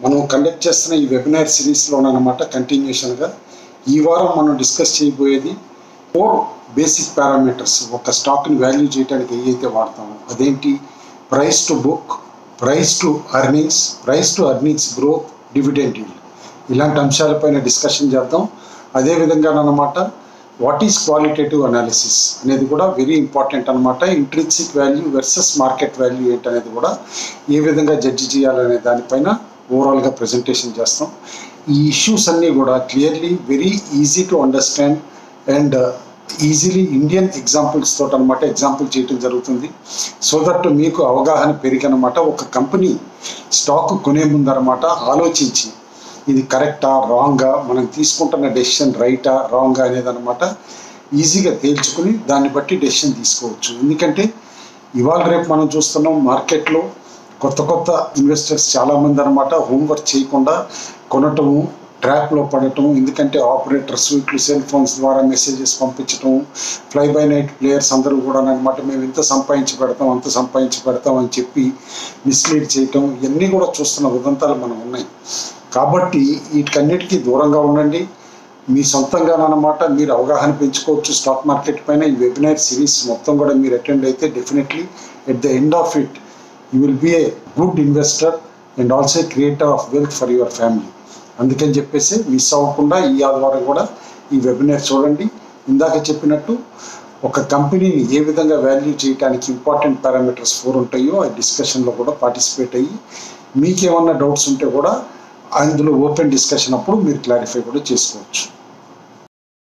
మనం కండక్ట్ చేస్తున్న ఈ వెబినార్ సిరీస్లోనమాట కంటిన్యూషన్గా ఈ వారం మనం డిస్కస్ చేయబోయేది ఫోర్ బేసిక్ పారామీటర్స్ ఒక స్టాక్ని వాల్యూ చేయడానికి ఏవైతే వాడతామో అదేంటి price to book price to earnings price to earnings growth dividend yield ఇలాంటి అంశాలపైన డిస్కషన్ చేద్దాం అదేవిధంగా అన్నమాట వాట్ ఈస్ క్వాలిటేటివ్ అనాలిసిస్ అనేది కూడా వెరీ ఇంపార్టెంట్ అనమాట intrinsic value versus market value ఏంటనేది కూడా ఏ విధంగా జడ్జి చేయాలనే దానిపైన ఓవరాల్గా ప్రజెంటేషన్ చేస్తాం ఈ ఇష్యూస్ అన్నీ కూడా clearly very easy to understand and easily Indian examples తోటి అనమాట ఎగ్జాంపుల్ చేయడం జరుగుతుంది సో దట్ మీకు అవగాహన పెరిగనమాట ఒక కంపెనీ స్టాక్ కొనే ముందు అనమాట ఆలోచించి ఇది కరెక్టా రాంగా మనం తీసుకుంటున్న డెసిషన్ రైటా రాంగా అనేది అనమాట ఈజీగా తేల్చుకుని దాన్ని బట్టి డెసిషన్ తీసుకోవచ్చు ఎందుకంటే ఇవాళ రేపు మనం చూస్తున్నాం మార్కెట్లో కొత్త కొత్త ఇన్వెస్టర్స్ చాలామంది అనమాట హోంవర్క్ చేయకుండా కొనటము ట్రాప్లో పడటం ఎందుకంటే ఆపరేటర్స్ ఇట్లు సెల్ ఫోన్స్ ద్వారా మెసేజెస్ పంపించడం ఫ్లై బై నైట్ ప్లేయర్స్ అందరూ కూడా అనమాట మేము ఇంత సంపాదించి పెడతాం అంత సంపాదించి పెడతాం అని చెప్పి మిస్లీడ్ చేయటం ఇవన్నీ కూడా చూస్తున్న ఉదంతాలు మనం ఉన్నాయి కాబట్టి వీటికన్నిటికీ దూరంగా ఉండండి మీ సొంతంగానమాట మీరు అవగాహన పెంచుకోవచ్చు స్టాక్ మార్కెట్ పైన ఈ వెబినార్ సిరీస్ మొత్తం కూడా మీరు అటెండ్ అయితే definitely at the end of it you will be a good investor and also creator of wealth for your family అందుకని చెప్పేసి మిస్ అవ్వకుండా ఈ ఆదివారం కూడా ఈ వెబినార్ చూడండి ఇందాక చెప్పినట్టు ఒక కంపెనీని ఏ విధంగా వాల్యూ చేయడానికి ఇంపార్టెంట్ పారామీటర్స్ ఫోర్ ఉంటాయో ఆ డిస్కషన్లో కూడా పార్టిసిపేట్ అయ్యి మీకేమన్నా డౌట్స్ ఉంటే కూడా అందులో ఓపెన్ డిస్కషన్ అప్పుడు మీరు క్లారిఫై కూడా చేసుకోవచ్చు